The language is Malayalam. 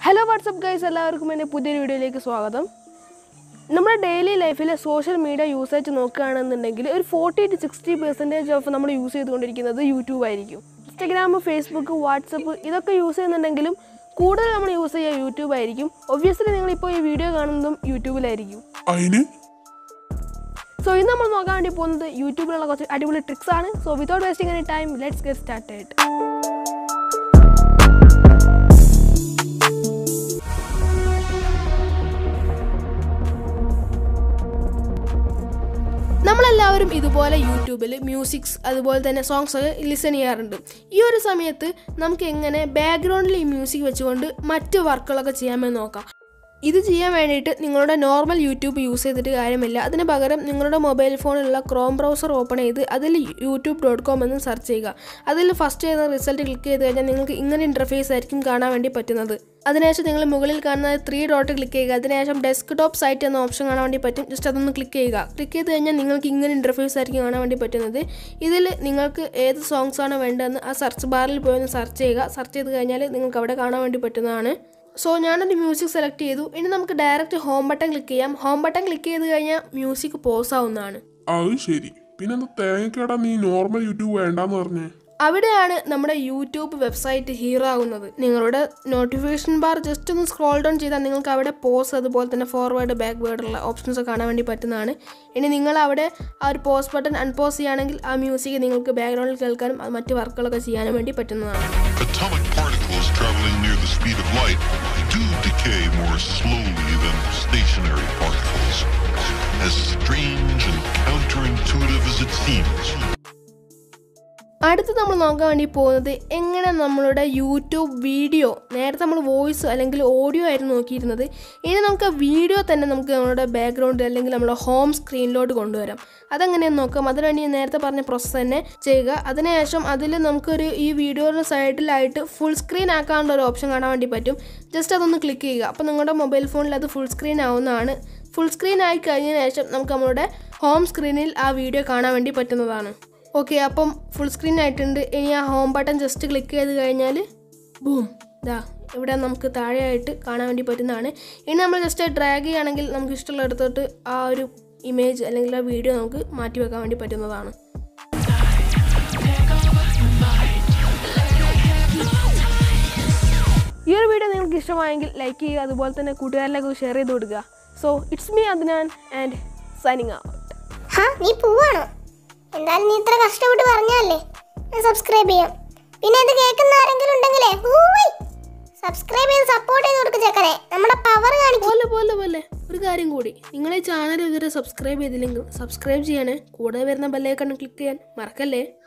ഹലോ വാട്സപ്പ് ഗൈസ് എല്ലാവർക്കും എൻ്റെ പുതിയൊരു വീഡിയോയിലേക്ക് സ്വാഗതം നമ്മുടെ ഡെയിലി ലൈഫിൽ സോഷ്യൽ മീഡിയ യൂസേജ് നോക്കുകയാണെന്നുണ്ടെങ്കിൽ ഒരു forty to sixty percentage of നമ്മൾ യൂസ് ചെയ്തുകൊണ്ടിരിക്കുന്നത് യൂട്യൂബ് ആയിരിക്കും ഇൻസ്റ്റഗ്രാം ഫേസ്ബുക്ക് വാട്സപ്പ് ഇതൊക്കെ യൂസ് ചെയ്യുന്നുണ്ടെങ്കിലും കൂടുതൽ നമ്മൾ യൂസ് ചെയ്യുക യൂട്യൂബ് ആയിരിക്കും ഒബ്വിയസ്ലി നിങ്ങളിപ്പോൾ ഈ വീഡിയോ കാണുന്നതും യൂട്യൂബിലായിരിക്കും അതിന് സോ ഇന്ന് നമ്മൾ നോക്കാൻ വേണ്ടി പോകുന്നത് യൂട്യൂബിലുള്ള കുറച്ച് അടിപൊളി ട്രിക്സ് ആണ് so without wasting any time let's get started നമ്മളെല്ലാവരും ഇതുപോലെ യൂട്യൂബിൽ മ്യൂസിക്സ് അതുപോലെ തന്നെ സോങ്സ് ഒക്കെ ലിസൺ ചെയ്യാറുണ്ട് ഈ ഒരു സമയത്ത് നമുക്ക് എങ്ങനെ ബാക്ക്ഗ്രൗണ്ടിൽ ഈ മ്യൂസിക് വെച്ചുകൊണ്ട് മറ്റ് വർക്കുകളൊക്കെ ചെയ്യാമെന്ന് നോക്കാം ഇത് ചെയ്യാൻ വേണ്ടിയിട്ട് നിങ്ങളുടെ നോർമൽ യൂട്യൂബ് യൂസ് ചെയ്തിട്ട് കാര്യമില്ല അതിന് പകരം നിങ്ങളുടെ മൊബൈൽ ഫോണിലുള്ള ക്രോം ബ്രൗസർ ഓപ്പൺ ചെയ്ത് അതിൽ യൂട്യൂബ് ഡോട്ട് കോം എന്ന് സെർച്ച് ചെയ്യുക അതിൽ ഫസ്റ്റ് ചെയ്യുന്ന റിസൾട്ട് ക്ലിക്ക് ചെയ്ത് കഴിഞ്ഞാൽ നിങ്ങൾക്ക് ഇങ്ങനെ ഇൻ്റർഫേസ് ആയിരിക്കും കാണാൻ വേണ്ടി പറ്റുന്നത് അതിനുശേഷം നിങ്ങൾ മുകളിൽ കാണുന്ന ത്രീ ഡോട്ട് ക്ലിക്ക് ചെയ്യുക അതിനുശേഷം ഡെസ്ക് ടോപ്പ് സൈറ്റ് എന്ന ഓപ്ഷൻ കാണാൻ വേണ്ടി പറ്റും ജസ്റ്റ് അതൊന്ന് ക്ലിക്ക് ചെയ്യുക ക്ലിക്ക് ചെയ്ത് കഴിഞ്ഞാൽ നിങ്ങൾക്ക് ഇങ്ങനെ ഇൻ്റർഫേസ് ആയിരിക്കും കാണാൻ വേണ്ടി പറ്റുന്നത് ഇതിൽ നിങ്ങൾക്ക് ഏത് സോങ്സ് ആണ് വേണ്ടതെന്ന് ആ സെർച്ച് ബാറിൽ പോയി ഒന്ന് സെർച്ച് ചെയ്യുക സെർച്ച് ചെയ്ത് കഴിഞ്ഞാൽ നിങ്ങൾക്ക് അവിടെ കാണാൻ വേണ്ടി പറ്റുന്നതാണ് സോ ഞാനൊരു മ്യൂസിക് സെലക്ട് ചെയ്തു ഇനി നമുക്ക് ഡയറക്റ്റ് ഹോം ബട്ടൺ ക്ലിക്ക് ചെയ്യാം ഹോം ബട്ടൺ ക്ലിക്ക് ചെയ്ത് കഴിഞ്ഞാൽ മ്യൂസിക് പോസ് ആവുന്നതാണ് അത് ശരി പിന്നെ എന്താ തേങ്ങക്കേടാ നീ നോർമൽ യൂട്യൂബ് വേണ്ടാന്ന് പറഞ്ഞേ അവിടെയാണ് നമ്മുടെ യൂട്യൂബ് വെബ്സൈറ്റ് ഹീറോ ആകുന്നത് നിങ്ങളുടെ നോട്ടിഫിക്കേഷൻ ബാർ ജസ്റ്റ് ഒന്ന് സ്ക്രോൾ ഡൗൺ ചെയ്താൽ നിങ്ങൾക്ക് അവിടെ പോസ് അതുപോലെ തന്നെ ഫോർവേഡ് ബാക്ക്വേർഡുള്ള ഓപ്ഷൻസ് കാണാൻ വേണ്ടി പറ്റുന്നതാണ് ഇനി നിങ്ങൾ അവിടെ ആ ഒരു പോസ് ബട്ടൺ അൺപോസ് ചെയ്യുകയാണെങ്കിൽ ആ മ്യൂസിക് നിങ്ങൾക്ക് ബാക്ക്ഗ്രൗണ്ടിൽ കേൾക്കാനും അത് മറ്റ് വർക്കുകളൊക്കെ ചെയ്യാനും വേണ്ടി പറ്റുന്നതാണ് Atomic particles traveling near the speed of light do decay more slowly than stationary particles. As strange and counterintuitive as it seems, അടുത്ത് നമ്മൾ നോക്കാൻ വേണ്ടി പോകുന്നത് എങ്ങനെ നമ്മളുടെ യൂട്യൂബ് വീഡിയോ നേരത്തെ നമ്മൾ വോയിസ് അല്ലെങ്കിൽ ഓഡിയോ ആയിരുന്നു നോക്കിയിരുന്നത് ഇനി നമുക്ക് വീഡിയോ തന്നെ നമുക്ക് നമ്മുടെ ബാക്ക്ഗ്രൗണ്ടിൽ അല്ലെങ്കിൽ നമ്മുടെ ഹോം സ്ക്രീനിലോട്ട് കൊണ്ടുവരാം അതെങ്ങനെയെന്ന് നോക്കാം അതിനുവേണ്ടി ഞാൻ നേരത്തെ പറഞ്ഞ പ്രോസസ്സ് തന്നെ ചെയ്യുക അതിനുശേഷം അതിൽ നമുക്കൊരു ഈ വീഡിയോയുടെ സൈഡിലായിട്ട് ഫുൾ സ്ക്രീൻ ആക്കാനുള്ള ഒരു ഓപ്ഷൻ കാണാൻ വേണ്ടി പറ്റും ജസ്റ്റ് അതൊന്ന് ക്ലിക്ക് ചെയ്യുക അപ്പോൾ നിങ്ങളുടെ മൊബൈൽ ഫോണിൽ അത് ഫുൾ സ്ക്രീൻ ആവുന്നതാണ് ഫുൾ സ്ക്രീൻ ആയി കഴിഞ്ഞതിന് ശേഷം നമുക്ക് നമ്മുടെ ഹോം സ്ക്രീനിൽ ആ വീഡിയോ കാണാൻ വേണ്ടി പറ്റുന്നതാണ് ഓക്കെ അപ്പം ഫുൾ സ്ക്രീൻ ആയിട്ടുണ്ട് ഇനി ആ ഹോം ബട്ടൺ ജസ്റ്റ് ക്ലിക്ക് ചെയ്ത് കഴിഞ്ഞാൽ ബൂം ഇതാ ഇവിടെ നമുക്ക് താഴെയായിട്ട് കാണാൻ വേണ്ടി പറ്റുന്നതാണ് ഇനി നമ്മൾ ജസ്റ്റ് ഡ്രാഗ് ചെയ്യുകയാണെങ്കിൽ നമുക്ക് ഇഷ്ടമുള്ള ഇടത്തോട്ട് ആ ഒരു ഇമേജ് അല്ലെങ്കിൽ ആ വീഡിയോ നമുക്ക് മാറ്റി വെക്കാൻ വേണ്ടി പറ്റുന്നതാണ് ഈ ഒരു വീഡിയോ നിങ്ങൾക്ക് ഇഷ്ടമായെങ്കിൽ ലൈക്ക് ചെയ്യുക അതുപോലെ തന്നെ കൂട്ടുകാരിലേക്ക് ഷെയർ ചെയ്ത് കൊടുക്കുക so it's me Adnan and signing out ഹാ നീ പോവാണോ എന്തായാലും നീ ഇത്ര കഷ്ടപ്പെട്ട് പറഞ്ഞല്ലേ ഞാൻ സബ്സ്ക്രൈബ് ചെയ്യാം പിന്നെ ഇത് കേൾക്കുന്ന ആരെങ്കിലും ഉണ്ടെങ്കിലേ സബ്സ്ക്രൈബ് ചെയ്ത് സപ്പോർട്ട് ചെയ്ത് കൊടുക്ക് ചെക്കനെ നമ്മുടെ പവർ കാണിക്കും പോലെ പോലെ പോലെ ഒരു കാര്യം കൂടി നിങ്ങളെ ചാനൽ ഇതുവരെ സബ്സ്ക്രൈബ് ചെയ്തില്ലെങ്കിൽ സബ്സ്ക്രൈബ് ചെയ്യണേ കൂടെ വരുന്ന ബെല്ലൈക്കൺ ക്ലിക്ക് ചെയ്യാൻ മറക്കല്ലേ